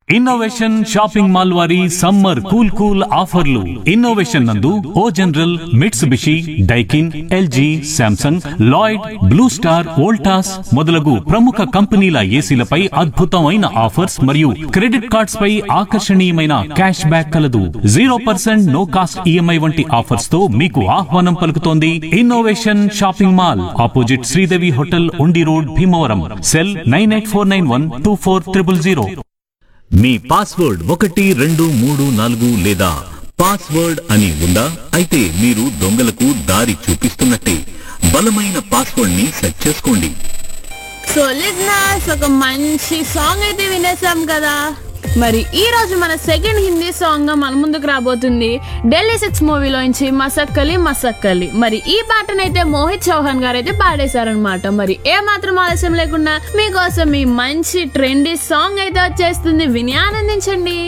innovation shopping mall వారి summer cool cool ఆఫర్లు innovation నందు O General Mitsubishi Daikin LG Samsung Lloyd Blue Star Voltas మొదలగు ప్రముఖ కంపెనీల ఏసీలపై అద్భుతమైన ఆఫర్స్ మరియు క్రెడిట్ కార్డ్స్ పై ఆకర్షణీయమైన క్యాష్ బ్యాక్ కలదు zero percent no cost EMI వంటి ఆఫర్స్ తో మీకు ఆహ్వానం పలుకుతోంది innovation shopping mall opposite Sridevi hotel Undi road Bhimavaram cell nine eight four nine one two four triple zero మీ పాస్వర్డ్ ఒకటి రెండు మూడు నాలుగు లేదా పాస్వర్డ్ అని ఉందా అయితే మీరు దొంగలకు దారి చూపిస్తున్నట్టే బలమైన పాస్వర్డ్ ని సెట్ చేసుకోండి సో లిజనర్స్ ఒక మంచి సాంగ్ అయితే వినేసాం కదా మరి ఈ రోజు మన సెకండ్ హిందీ సాంగ్ గా మన ముందుకు రాబోతుంది ఢిల్లీ సిక్స్ మూవీలోంచి మసక్కలి మసక్కలి మరి ఈ పాటనైతే మోహిత్ చౌహాన్ గారు అయితే పాడేశారనమాట మరి ఏ మాత్రం ఆలస్యం లేకుండా మీకోసం ఈ మంచి ట్రెండీ సాంగ్ అయితే వచ్చేస్తుంది విని ఆనందించండి